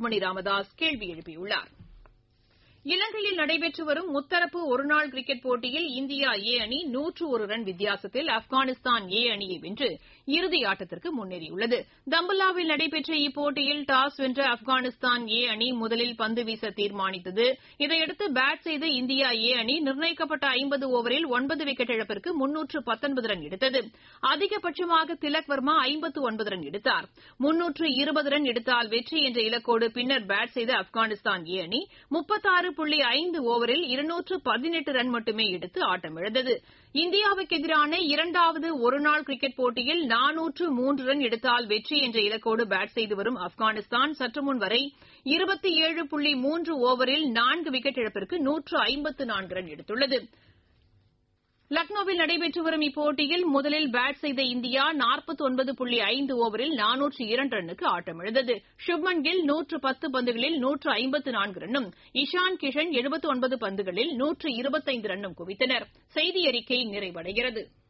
அன்புமணி ராமதாஸ் கேள்வி எழுப்பியுள்ளார் இலங்கையில் நடைபெற்று வரும் முத்தரப்பு ஒருநாள் கிரிக்கெட் போட்டியில் இந்தியா ஏ அணி நூற்று ஒரு ரன் வித்தியாசத்தில் ஆப்கானிஸ்தான் ஏ அணியை வென்று இறுதியாட்டத்திற்கு முன்னேறியுள்ளது தம்புல்லாவில் நடைபெற்ற இப்போட்டியில் டாஸ் வென்ற ஆப்கானிஸ்தான் ஏ அணி முதலில் பந்து வீச தீர்மானித்தது இதையடுத்து பேட் செய்த இந்தியா ஏ அணி நிர்ணயிக்கப்பட்ட ஐம்பது ஓவரில் ஒன்பது விக்கெட் இழப்பிற்கு முன்னூற்று பத்தொன்பது ரன் எடுத்தது அதிகபட்சமாக திலக் வர்மா ஐம்பத்து ஒன்பது ரன் எடுத்தார் முன்னூற்று இருபது ரன் எடுத்தால் வெற்றி என்ற இலக்கோடு பின்னர் பேட் செய்த ஆப்கானிஸ்தான் ஏ அணி முப்பத்தாறு புள்ளி ஐந்து ஓவரில் இருநூற்று பதினெட்டு ரன் மட்டுமே எடுத்து ஆட்டமிழந்தது இந்தியாவுக்கு எதிரான இரண்டாவது ஒருநாள் கிரிக்கெட் போட்டியில் நானூற்று மூன்று ரன் எடுத்தால் வெற்றி என்ற இலக்கோடு பேட் செய்து வரும் ஆப்கானிஸ்தான் சற்றுமுன் வரை இருபத்தி ஏழு புள்ளி மூன்று ஓவரில் நான்கு விக்கெட் இழப்பிற்கு நூற்று ஐம்பத்து நான்கு ரன் எடுத்துள்ளது லக்னோவில் நடைபெற்று வரும் இப்போட்டியில் முதலில் பேட் செய்த இந்தியா நாற்பத்தி ஒன்பது புள்ளி ஐந்து ஓவரில் நானூற்று இரண்டு ரன்னுக்கு ஆட்டமிழந்தது சுப்மன் கில் நூற்று பத்து பந்துகளில் நூற்று ஐம்பத்து நான்கு ரன்னும் இஷான் கிஷன் எழுபத்து ஒன்பது பந்துகளில் நூற்று இருபத்தைந்து ரன்னும் குவித்தனர் செய்தி அறிக்கை நிறைவடைகிறது